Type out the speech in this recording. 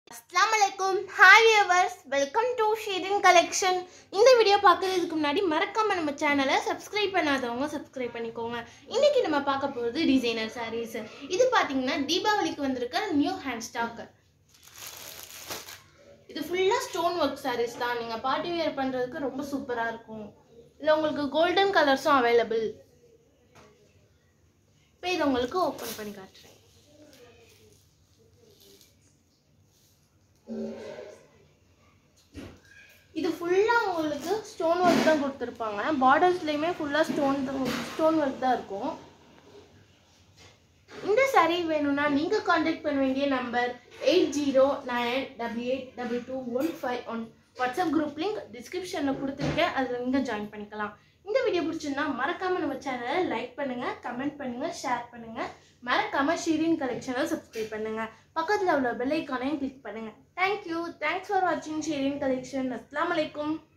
அஸ்லாம் வலைக்கும் hi viewers welcome to Shireen collection இந்த வீடியோ பார்க்கறதுக்கு முன்னாடி மறக்காம நம்ம சேனலை சப்ஸ்கிரைப் பண்ணாதவங்க சப்ஸ்கிரைப் பண்ணிக்கோங்க இன்னைக்கு நம்ம பார்க்க போகிறது டிசைனர் சாரீஸ் இது பார்த்தீங்கன்னா தீபாவளிக்கு வந்திருக்க நியூ ஹேண்ட் ஸ்டாக் இது ஃபுல்லாக ஸ்டோன் ஒர்க் சாரீஸ் தான் நீங்கள் பார்ட்டி வேர் பண்ணுறதுக்கு ரொம்ப சூப்பராக இருக்கும் இல்லை உங்களுக்கு கோல்டன் கலர்ஸும் அவைலபிள் இப்போ இதை உங்களுக்கு ஓப்பன் பண்ணி காட்டுறேன் இது ஃபுல்லாக உங்களுக்கு ஸ்டோன் ஒர்க் தான் கொடுத்துருப்பாங்க பார்டர்ஸ்லேயுமே ஃபுல்லாக ஸ்டோன் ஸ்டோன் ஒர்க் தான் இருக்கும் இந்த saree வேணும்னா நீங்கள் காண்டாக்ட் பண்ண வேண்டிய number eight zero nine double eight double two one five one WhatsApp group link டிஸ்கிரிப்ஷனில் கொடுத்துருக்கேன் அதில் நீங்கள் ஜாயின் பண்ணிக்கலாம் இந்த வீடியோ பிடிச்சிருந்தா மறக்காமல் நம்ம சேனலை லைக் பண்ணுங்கள் கமெண்ட் பண்ணுங்கள் ஷேர் பண்ணுங்கள் மறக்காமல் ஷீரின் கலெக்ஷனை சப்ஸ்கிரைப் பண்ணுங்கள் பக்கத்தில் உள்ள பெல் ஐக்கானையும் கிளிக் பண்ணுங்கள் தேங்க்யூ தேங்க்ஸ் ஃபார் வாட்சிங் ஷீரின் கலெக்ஷன் அஸ்லாம் வலைக்கும்